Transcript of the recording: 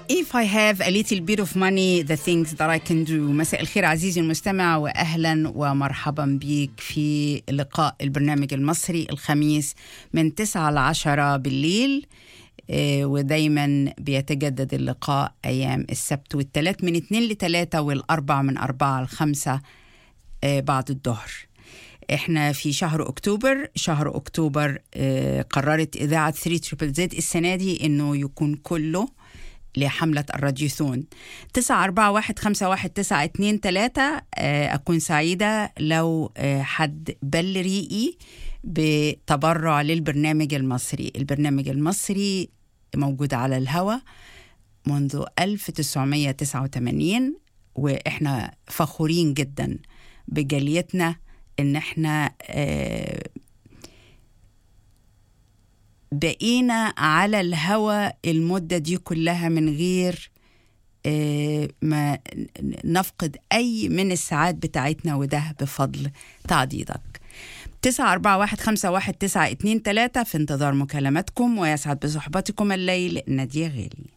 If I have a little bit of money the things that I can do مساء الخير عزيزي المستمع وأهلا ومرحبا بيك في لقاء البرنامج المصري الخميس من 9 ل 10 بالليل آه، ودايما بيتجدد اللقاء أيام السبت والثلاث من 2 ل 3 والأربع من 4 ل 5 آه، بعد الظهر احنا في شهر اكتوبر شهر اكتوبر آه، قررت اذاعه 3 تريبل زد السنه دي انه يكون كله لحملة الراديوثون تسعة أربعة واحد خمسة واحد تسعة اتنين تلاتة آه، أكون سعيدة لو آه، حد بل ريقي بتبرع للبرنامج المصري البرنامج المصري موجود على الهوا منذ 1989 وإحنا فخورين جدا بجاليتنا إن إحنا آه، بقينا على الهوا المدة دي كلها من غير آه، ما نفقد أي من الساعات بتاعتنا وده بفضل تعضيدك تسعة أربعة واحد خمسة واحد تسعة اتنين تلاتة في انتظار مكالماتكم ويسعد بصحبتكم الليل نادية غالي